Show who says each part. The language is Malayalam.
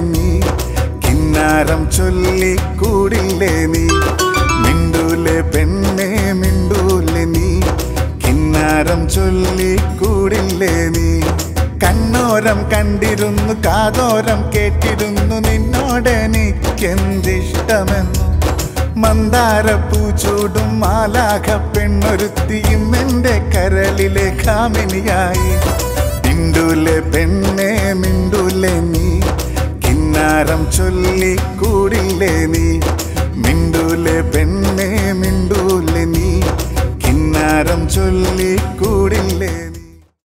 Speaker 1: നീ കിന്നാരം ചൊല്ലി കൂടില്ലേ നീ മിണ്ടൂലെ പെണ്ണെ മിണ്ടൂലെ നീ കിന്നാരം ചൊല്ലി കൂടില്ലേ നീ കണ്ണോരം കണ്ടിരുന്നു കാതോരം കേട്ടിരുന്നു നിന്നോടെനിക്കെന്തിഷ്ടമെന്നു മന്ദാരപ്പൂ ചൂടും മാലാഖ പെണ്ണൊരുത്തിയും എൻ്റെ കരളിലെ കാമിനിയായി മിണ്ടൂലെ പെണ്ണെ മിണ്ടൂലെ നീ കിന്നാരം ചൊല്ലി കൂടില്ലേ നീ മിണ്ടൂലെ പെണ്ണെ മിണ്ടൂലെ നീ കിന്നാരം ചൊല്ലി കൂടില്ലേ